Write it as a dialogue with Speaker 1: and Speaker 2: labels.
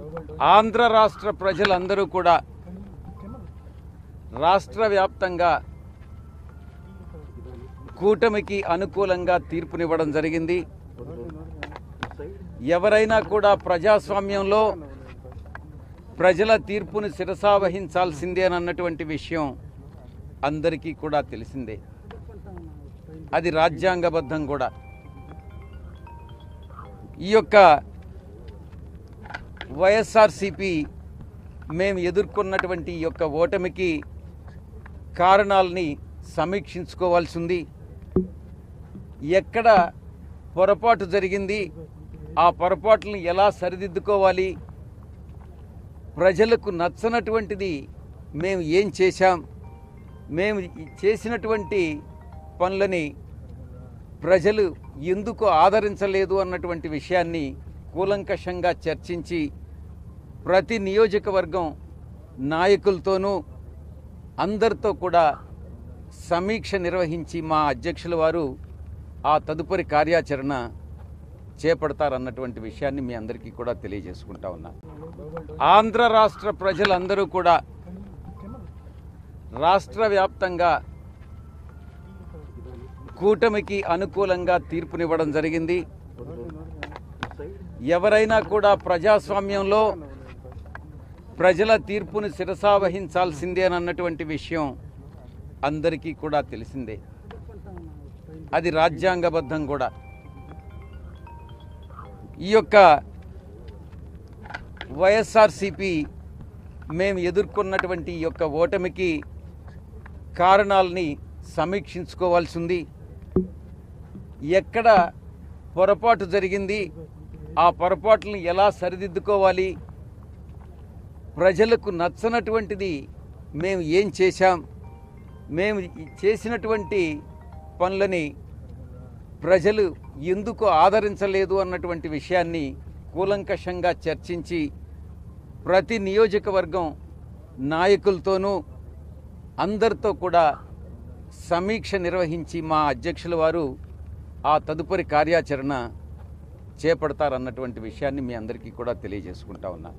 Speaker 1: ఆంధ్ర రాష్ట్ర ప్రజలందరూ కూడా రాష్ట్ర వ్యాప్తంగా కూటమికి అనుకూలంగా తీర్పునివ్వడం జరిగింది ఎవరైనా కూడా ప్రజాస్వామ్యంలో ప్రజల తీర్పును శిరసావహించాల్సిందే అన్నటువంటి విషయం అందరికీ కూడా తెలిసిందే అది రాజ్యాంగబద్ధం కూడా ఈ యొక్క వైఎస్ఆర్సిపి మేము ఎదుర్కొన్నటువంటి ఈ యొక్క ఓటమికి కారణాలని సమీక్షించుకోవాల్సి ఉంది ఎక్కడ పొరపాటు జరిగింది ఆ పొరపాట్లను ఎలా సరిదిద్దుకోవాలి ప్రజలకు నచ్చనటువంటిది మేము ఏం చేశాం మేము చేసినటువంటి పనులని ప్రజలు ఎందుకు ఆదరించలేదు అన్నటువంటి విషయాన్ని కూలంకషంగా చర్చించి ప్రతి నియోజకవర్గం నాయకులతోనూ అందరితో కూడా సమీక్ష నిర్వహించి మా అధ్యక్షుల వారు ఆ తదుపరి కార్యాచరణ చేపడతారన్నటువంటి విషయాన్ని మీ అందరికీ కూడా తెలియజేసుకుంటా ఉన్నా ఆంధ్ర రాష్ట్ర ప్రజలందరూ కూడా రాష్ట్ర వ్యాప్తంగా కూటమికి అనుకూలంగా తీర్పునివ్వడం జరిగింది ఎవరైనా కూడా ప్రజాస్వామ్యంలో ప్రజల తీర్పును శిరసావహించాల్సిందే అన్నటువంటి విషయం అందరికీ కూడా తెలిసిందే అది రాజ్యాంగబద్ధం కూడా ఈ యొక్క వైఎస్ఆర్సిపి మేము ఎదుర్కొన్నటువంటి ఈ యొక్క ఓటమికి కారణాలని సమీక్షించుకోవాల్సి ఉంది ఎక్కడ పొరపాటు జరిగింది ఆ పొరపాట్లను ఎలా సరిదిద్దుకోవాలి ప్రజలకు నచ్చనటువంటిది మేము ఏం చేశాం మేము చేసినటువంటి పనులని ప్రజలు ఎందుకు ఆదరించలేదు అన్నటువంటి విషయాన్ని కూలంకషంగా చర్చించి ప్రతి నియోజకవర్గం నాయకులతోనూ అందరితో కూడా సమీక్ష నిర్వహించి మా అధ్యక్షుల వారు ఆ తదుపరి కార్యాచరణ చేపడతారన్నటువంటి విషయాన్ని మీ అందరికీ కూడా తెలియజేసుకుంటా ఉన్నా